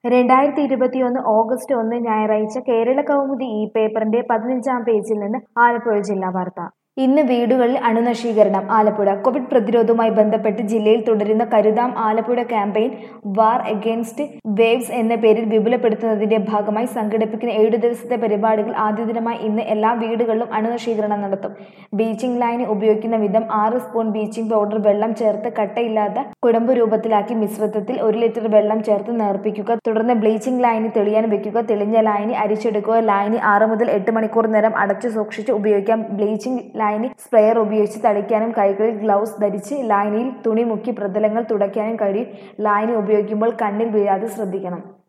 രണ്ടായിരത്തി ഇരുപത്തിയൊന്ന് ഓഗസ്റ്റ് ഒന്ന് ഞായറാഴ്ച കേരള കൗമുദി ഈ പേപ്പറിന്റെ പതിനഞ്ചാം പേജിൽ നിന്ന് ആലപ്പുഴ ജില്ലാ വാർത്ത ഇന്ന് വീടുകളിൽ അണുനശീകരണം ആലപ്പുഴ കോവിഡ് പ്രതിരോധവുമായി ബന്ധപ്പെട്ട് ജില്ലയിൽ തുടരുന്ന കരുതാം Alappuzha campaign war against waves എന്ന പേരിൽ വിപുലപ്പെടുത്തുന്നതിന്റെ ഭാഗമായി സംഘടിപ്പിക്കുന്ന ഏഴു ദിവസത്തെ പരിപാടികൾ ആദ്യ ദിനമായി ഇന്ന് എല്ലാ വീടുകളിലും അണുനശീകരണം നടത്തും ബീച്ചിംഗ് ലൈന് ഉപയോഗിക്കുന്ന വിധം ആറ് സ്പൂൺ ബീച്ചിംഗ് പൗഡർ വെള്ളം ചേർത്ത് കട്ടയില്ലാത്ത കുഴമ്പ് രൂപത്തിലാക്കി മിശ്രിതത്തിൽ ഒരു ലിറ്റർ വെള്ളം ചേർത്ത് നേർപ്പിക്കുക തുടർന്ന് ബ്ലീച്ചിംഗ് ലൈനി തെളിയാൻ വെക്കുക തെളിഞ്ഞ ലൈനി അരിച്ചെടുക്കുക ലൈനി ആറ് മുതൽ എട്ട് മണിക്കൂർ നേരം അടച്ചു സൂക്ഷിച്ച് ഉപയോഗിക്കാം ബ്ലീച്ചിംഗ് ലൈനി സ്പ്രെയർ ഉപയോഗിച്ച് തളിക്കാനും കൈകളിൽ ഗ്ലൗസ് ധരിച്ച് ലൈനിയിൽ തുണി മുക്കി പ്രതലങ്ങൾ തുടയ്ക്കാനും കഴിയും ലൈനി ഉപയോഗിക്കുമ്പോൾ കണ്ണിൽ വീഴാതെ ശ്രദ്ധിക്കണം